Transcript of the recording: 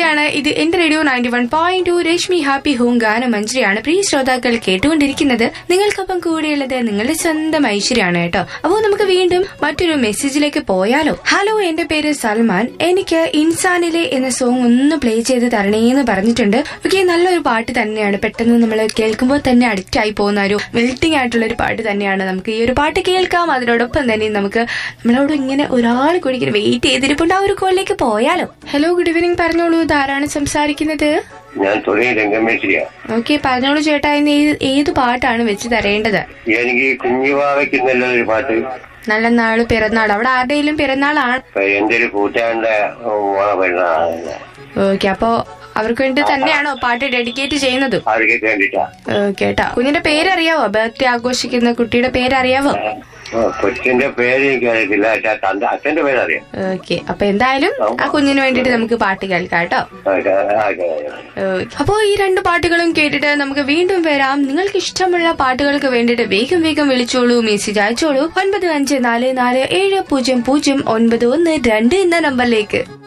കേൾക്കുകയാണ് ഇത് എന്റെ radio ninety one point two Rashmi happy home ഗാനം മഞ്ജരിയാണ് പ്രിയ ശ്രോതാക്കൾ കേട്ടുകൊണ്ടിരിക്കുന്നത് നിങ്ങൾക്കൊപ്പം കൂടെയുള്ളത് നിങ്ങളുടെ സ്വന്തം ഐശ്വര്യാണ് കേട്ടോ അപ്പോൾ നമുക്ക് വീണ്ടും മറ്റൊരു മെസ്സേജിലേക്ക് പോയാലോ ഹലോ എന്റെ പേര് സൽമാൻ എനിക്ക് ഇൻസാനിലെ എന്ന സോങ് ഒന്ന് പ്ലേ ചെയ്ത് തരണേന്ന് പറഞ്ഞിട്ടുണ്ട് ഓക്കെ നല്ലൊരു പാട്ട് തന്നെയാണ് പെട്ടെന്ന് നമ്മൾ കേൾക്കുമ്പോൾ തന്നെ അഡിക്റ്റ് ആയി പോകുന്ന ഒരു മെൽറ്റിംഗ് ആയിട്ടുള്ള ഒരു പാട്ട് തന്നെയാണ് നമുക്ക് ഈ ഒരു പാട്ട് കേൾക്കാം അതിനോടൊപ്പം തന്നെ നമുക്ക് നമ്മളോട് ഇങ്ങനെ ഒരാൾ കൂടി ഇങ്ങനെ വെയിറ്റ് ചെയ്തിരിപ്പുണ്ട് ആ ഒരു കോളിലേക്ക് പോയാലോ ഹലോ ഗുഡ് ഈവനിങ് പറഞ്ഞോളൂ ഇതാരാണ് സംസാരിക്കുന്നത് ഞാൻ തൊഴിൽ രംഗമേശ്വരിയാ ഓക്കെ പറഞ്ഞോളൂ ചേട്ടാ ഇന്ന് ഏത് ഏത് പാട്ടാണ് വെച്ച് തരേണ്ടത് എനിക്ക് കുഞ്ഞുവാവയ്ക്ക് നല്ലൊരു പാട്ട് നല്ല നാള് പിറന്നാൾ അവിടെ ആരുടെയും പിറന്നാളാണ് ഇപ്പൊ എന്റെ ഒരു കൂട്ടുകാരന്റെ ഓണ പെരുന്നാളാണ് ഓക്കെ അപ്പോ അവർക്ക് വേണ്ടി തന്നെയാണോ പാട്ട് ഡെഡിക്കേറ്റ് ചെയ്യുന്നത് അവർക്ക് വേണ്ടിട്ടാ കേട്ടാ കുഞ്ഞിന്റെ പേരറിയാവോ ബർത്ത്ഡേ ആഘോഷിക്കുന്ന കുട്ടിയുടെ പേരറിയാവോ ഓ, കൊച്ചിന്റെ പേര് എനിക്ക് അറിയത്തില്ല പക്ഷെ തന്റെ അച്ഛന്റെ പേരറിയാം ഓക്കെ അപ്പൊ എന്തായാലും ആ കുഞ്ഞിന് വേണ്ടിട്ട് നമുക്ക് പാട്ട് കേൾക്കാം കേട്ടോ ആ, ആ, ആ, ആ. അപ്പോ ഈ രണ്ട് പാട്ടുകളും കേട്ടിട്ട് നമുക്ക് വീണ്ടും വരാം നിങ്ങൾക്ക് ഇഷ്ടമുള്ള പാട്ടുകൾക്ക് വേണ്ടിയിട്ട് വേഗം വേഗം വിളിച്ചോളൂ മെസ്സേജ് അയച്ചോളൂ ഒൻപത് അഞ്ച് നാല് നാല് ഏഴ് പൂജ്യം പൂജ്യം ഒൻപത് ഒന്ന് രണ്ട് എന്ന നമ്പറിലേക്ക്